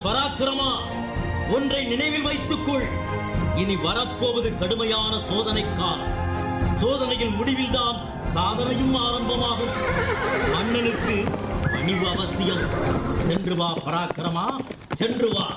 பராக்கிரமா ஒன்றை நினைவில் வைத்துக்கொள் இனி வரப்போவது கடுமையான சோதனை காலம் சோதனையின் முடிவில்தான் சாதனையும் ஆரம்பமாகும் மன்னனுக்கு பணிவு அவசியம் சென்று வா பராக்கிரமா சென்று வா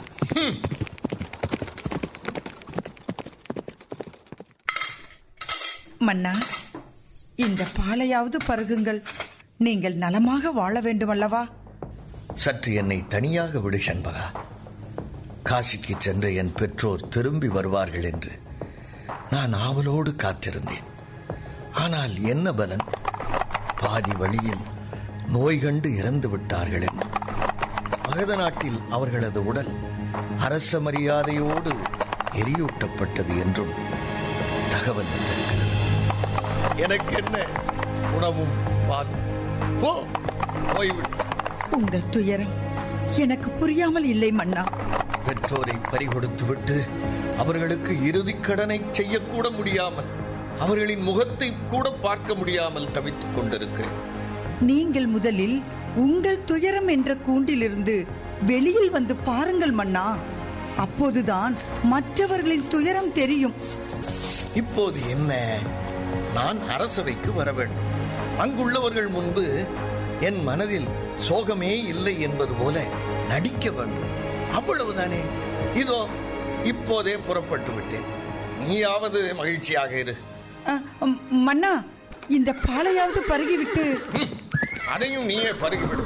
மன்னா இந்த பாலையாவது பருகுங்கள் நீங்கள் நலமாக வாழ வேண்டுமல்லவா சற்று என்னை தனியாக விடு சண்பகா காசிக்கு சென்ற என் பெற்றோர் திரும்பி வருவார்கள் என்று நான் ஆவலோடு காத்திருந்தேன் ஆனால் என்ன பலன் பாதி வழியில் நோய் கண்டு இறந்து விட்டார்கள் என்று மகத நாட்டில் அவர்களது உடல் அரச மரியாதையோடு எரியூட்டப்பட்டது என்றும் தகவல் வந்திருக்கிறது எனக்கு என்ன உணவும் பாலும் போ போய்விடு உங்கள் துயரம் எனக்கு புரியாமல் இல்லை மன்னா பெற்றோரை பறிகொடுத்துவிட்டு அவர்களுக்கு இறுதிக் கடனை செய்யக்கூட முடியாமல் அவர்களின் முகத்தை கூட பார்க்க முடியாமல் தவித்துக் கொண்டிருக்கிறேன் நீங்கள் முதலில் உங்கள் துயரம் என்ற கூண்டிலிருந்து வெளியில் வந்து பாருங்கள் மன்னா அப்போதுதான் மற்றவர்களின் துயரம் தெரியும் இப்போது என்ன நான் அரசவைக்கு வர வேண்டும் அங்குள்ளவர்கள் முன்பு என் மனதில் சோகமே இல்லை என்பது போல நடிக்க வேண்டும் அவ்வளவுதானே இதோ இப்போதே புறப்பட்டு விட்டேன் நீயாவது மகிழ்ச்சியாக இரு அ, ம், மன்னா இந்த பாலையாவது பருகிவிட்டு அதையும் நீயே பருகிவிடு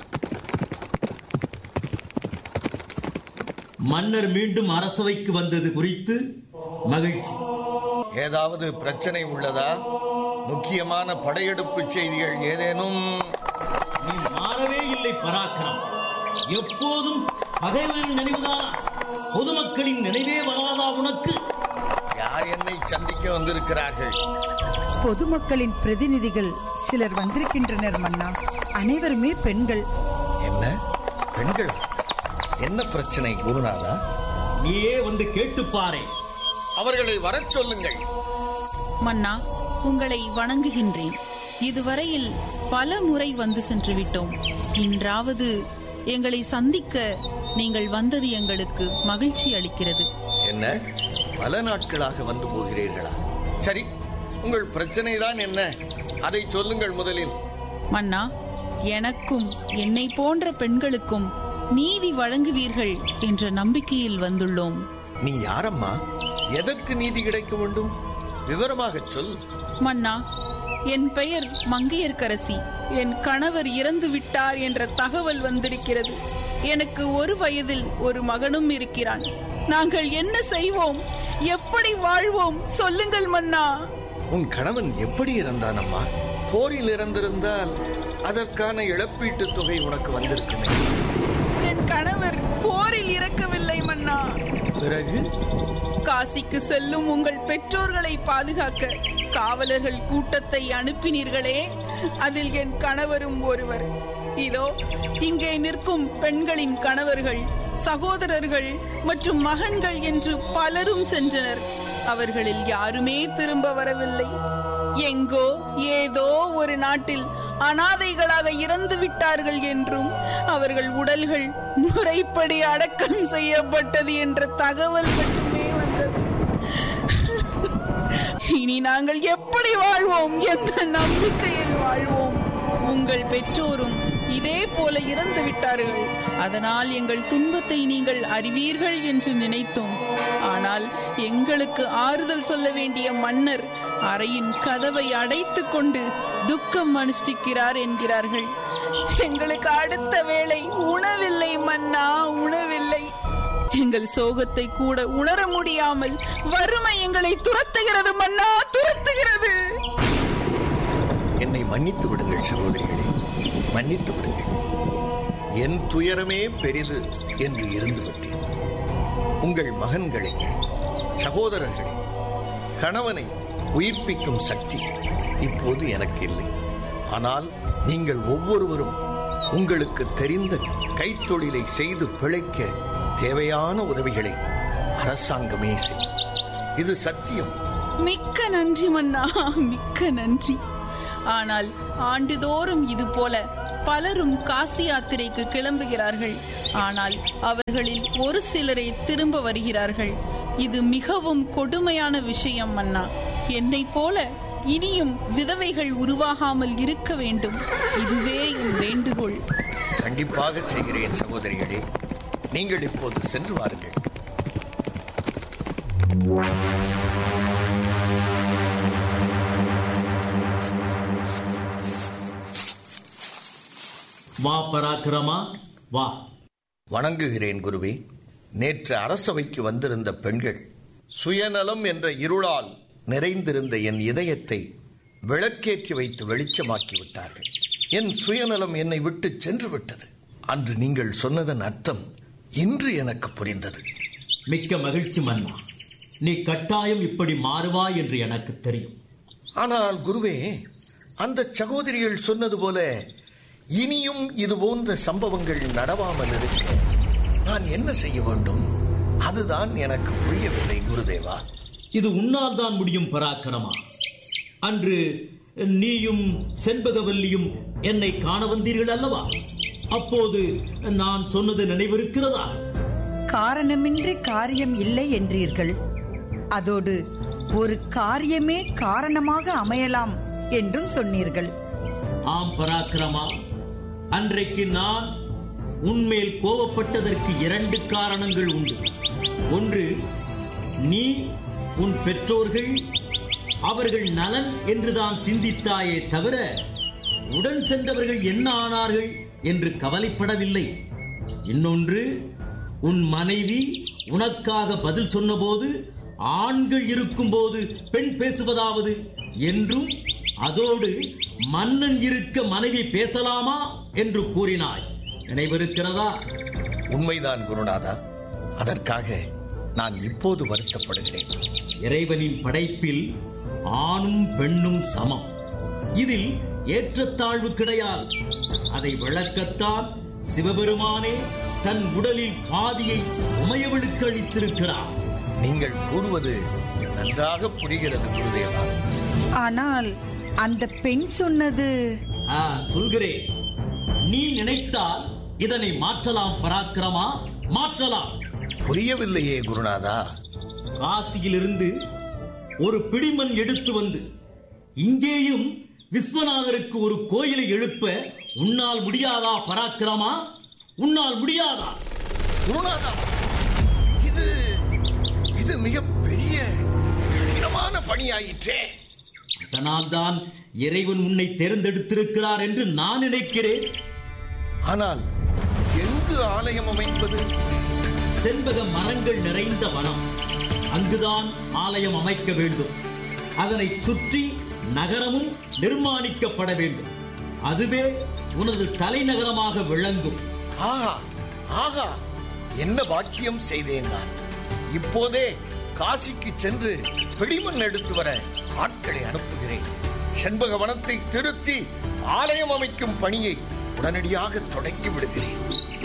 மன்னர் மீண்டும் அரசவைக்கு வந்தது குறித்து மகிழ்ச்சி ஏதாவது பிரச்சனை உள்ளதா முக்கியமான படையெடுப்பு செய்திகள் ஏதேனும் நீ மாறவே இல்லை பராக்கிரம் எப்போதும் பகைவரின் நினைவுதானா பொதுமக்களின் நினைவே வராதா உனக்கு யார் என்னை சந்திக்க வந்திருக்கிறார்கள் பொதுமக்களின் பிரதிநிதிகள் சிலர் வந்திருக்கின்றனர் மன்னா அனைவருமே பெண்கள் என்ன பெண்கள் என்ன பிரச்சனை குருநாதா நீயே வந்து கேட்டுப் பாரே அவர்களை வரச் சொல்லுங்கள் மன்னா உங்களை வணங்குகின்றேன் இதுவரையில் பல முறை வந்து சென்று விட்டோம் இன்றாவது எங்களை சந்திக்க நீங்கள் வந்தது எங்களுக்கு மகிழ்ச்சி அளிக்கிறது என்ன பல நாட்களாக வந்து போகிறீர்களா சரி உங்கள் பிரச்சனை தான் என்ன அதை சொல்லுங்கள் முதலில் மன்னா எனக்கும் என்னை போன்ற பெண்களுக்கும் நீதி வழங்குவீர்கள் என்ற நம்பிக்கையில் வந்துள்ளோம் நீ யாரம்மா எதற்கு நீதி கிடைக்க வேண்டும் விவரமாகச் சொல் மன்னா என் பெயர் மங்கையர்க்கரசி என் கணவர் இறந்து விட்டார் என்ற தகவல் வந்திருக்கிறது எனக்கு ஒரு வயதில் ஒரு மகனும் இருக்கிறான் நாங்கள் என்ன செய்வோம் எப்படி வாழ்வோம் சொல்லுங்கள் மன்னா உன் கணவன் எப்படி இறந்தான் அம்மா போரில் இறந்திருந்தால் அதற்கான இழப்பீட்டுத் தொகை உனக்கு வந்திருக்குமே என் கணவர் போரில் இறக்கவில்லை மன்னா பிறகு காசிக்கு செல்லும் உங்கள் பெற்றோர்களை பாதுகாக்க காவலர்கள் கூட்டத்தை அனுப்பினீர்களே அதில் என் கணவரும் ஒருவர் இதோ இங்கே நிற்கும் பெண்களின் கணவர்கள் சகோதரர்கள் மற்றும் மகன்கள் என்று பலரும் சென்றனர் அவர்களில் யாருமே திரும்ப வரவில்லை எங்கோ ஏதோ ஒரு நாட்டில் அனாதைகளாக இறந்து விட்டார்கள் என்றும் அவர்கள் உடல்கள் முறைப்படி அடக்கம் செய்யப்பட்டது என்ற தகவல் மட்டுமே வந்தது இனி நாங்கள் எப்படி வாழ்வோம் எந்த நம்பிக்கையில் வாழ்வோம் உங்கள் பெற்றோரும் இதே போல இறந்து விட்டார்கள் அதனால் எங்கள் துன்பத்தை நீங்கள் அறிவீர்கள் என்று நினைத்தோம் ஆனால் எங்களுக்கு ஆறுதல் சொல்ல வேண்டிய மன்னர் அறையின் கதவை அடைத்துக் கொண்டு துக்கம் அனுஷ்டிக்கிறார் என்கிறார்கள் எங்களுக்கு அடுத்த வேளை உணவில்லை மன்னா உணவில்லை எங்கள் சோகத்தை கூட உணர முடியாமல் வறுமை எங்களை துரத்துகிறது மன்னா துரத்துகிறது என்னை மன்னித்து விடுங்கள் சகோதரிகளே மன்னித்து விடுங்கள் என் துயரமே பெரிது என்று இருந்து விட்டேன் உங்கள் மகன்களை சகோதரர்களை கணவனை உயிர்ப்பிக்கும் சக்தி இப்போது எனக்கு இல்லை ஆனால் நீங்கள் ஒவ்வொருவரும் உங்களுக்கு தெரிந்த கைத்தொழிலை செய்து பிழைக்க தேவையான உதவிகளை அரசாங்கமே செய்யும் இது சத்தியம் மிக்க நன்றி மன்னா மிக்க நன்றி ஆனால் ஆண்டுதோறும் இது போல பலரும் காசி யாத்திரைக்கு கிளம்புகிறார்கள் ஆனால் அவர்களில் ஒரு சிலரே திரும்ப வருகிறார்கள் இது மிகவும் கொடுமையான விஷயம் மன்னா என்னைப் போல இனியும் விதவைகள் உருவாகாமல் இருக்க வேண்டும் இதுவே என் வேண்டுகோள் கண்டிப்பாக செய்கிறேன் சகோதரிகளே நீங்கள் இப்போது சென்று வாருங்கள் வா பராக்கிரமா வா வணங்குகிறேன் குருவே நேற்று அரசவைக்கு வந்திருந்த பெண்கள் சுயநலம் என்ற இருளால் நிறைந்திருந்த என் இதயத்தை விளக்கேற்றி வைத்து வெளிச்சமாக்கி விட்டார்கள் என் சுயநலம் என்னை விட்டு சென்று விட்டது அன்று நீங்கள் சொன்னதன் அர்த்தம் இன்று எனக்கு புரிந்தது மிக்க மகிழ்ச்சி மன்னா நீ கட்டாயம் இப்படி மாறுவாய் என்று எனக்கு தெரியும் ஆனால் குருவே அந்த சகோதரிகள் சொன்னது போல இனியும் இது போன்ற சம்பவங்கள் நடவாமல் இருக்க நான் என்ன செய்ய வேண்டும் அதுதான் எனக்கு புரியவில்லை குருதேவா இது உன்னால் தான் முடியும் பராக்கிரமா அன்று நீயும் செண்பகவல்லியும் என்னை காண வந்தீர்கள் அல்லவா அப்போது நான் சொன்னது நினைவிருக்கிறதா காரணமின்றி காரியம் இல்லை என்றீர்கள் அதோடு ஒரு காரியமே காரணமாக அமையலாம் என்றும் சொன்னீர்கள் ஆம் பராக்கிரமா அன்றைக்கு நான் உன்மேல் கோபப்பட்டதற்கு இரண்டு காரணங்கள் உண்டு ஒன்று நீ உன் பெற்றோர்கள் அவர்கள் நலன் என்றுதான் சிந்தித்தாயே தவிர உடன் சென்றவர்கள் என்ன ஆனார்கள் என்று கவலைப்படவில்லை இன்னொன்று உன் மனைவி உனக்காக பதில் சொன்னபோது ஆண்கள் இருக்கும்போது பெண் பேசுவதாவது என்றும் அதோடு மன்னன் இருக்க மனைவி பேசலாமா என்று கூறினாய் நினைவிருக்கிறதா உண்மைதான் குருநாதா அதற்காக நான் இப்போது வருத்தப்படுகிறேன் இறைவனின் படைப்பில் ஆணும் பெண்ணும் சமம் இதில் ஏற்றத்தாழ்வு கிடையாது அதை விளக்கத்தான் சிவபெருமானே தன் உடலில் பாதியை உமையவளுக்கு அளித்திருக்கிறார் நீங்கள் கூறுவது நன்றாக புரிகிறது குருதேவா ஆனால் அந்த பெண் சொன்னது ஆ, சொல்கிறேன் நீ நினைத்தால் இதனை மாற்றலாம் பராக்கிரமா மாற்றலாம் புரியவில்லையே குருநாதா காசியிலிருந்து ஒரு பிடிமண் எடுத்து வந்து இங்கேயும் விஸ்வநாதருக்கு ஒரு கோயிலை எழுப்ப உன்னால் முடியாதா பராக்கிரமா உன்னால் முடியாதா குருநாதா இது இது மிக பெரிய கடினமான பணியாயிற்றே அதனால்தான் இறைவன் உன்னை தேர்ந்தெடுத்திருக்கிறார் என்று நான் நினைக்கிறேன் ஆனால் எங்கு ஆலயம் அமைப்பது செண்பக மரங்கள் நிறைந்த வனம் அங்குதான் ஆலயம் அமைக்க வேண்டும் அதனை சுற்றி நகரமும் நிர்மாணிக்கப்பட வேண்டும் அதுவே உனது தலைநகரமாக விளங்கும் ஆஹா ஆஹா என்ன பாக்கியம் செய்தேன் நான் இப்போதே காசிக்கு சென்று பிடிமண் எடுத்து வர ஆட்களை அனுப்புகிறேன் செண்பக வனத்தை திருத்தி ஆலயம் அமைக்கும் பணியை உடனடியாக தொடங்கி விடுகிறேன்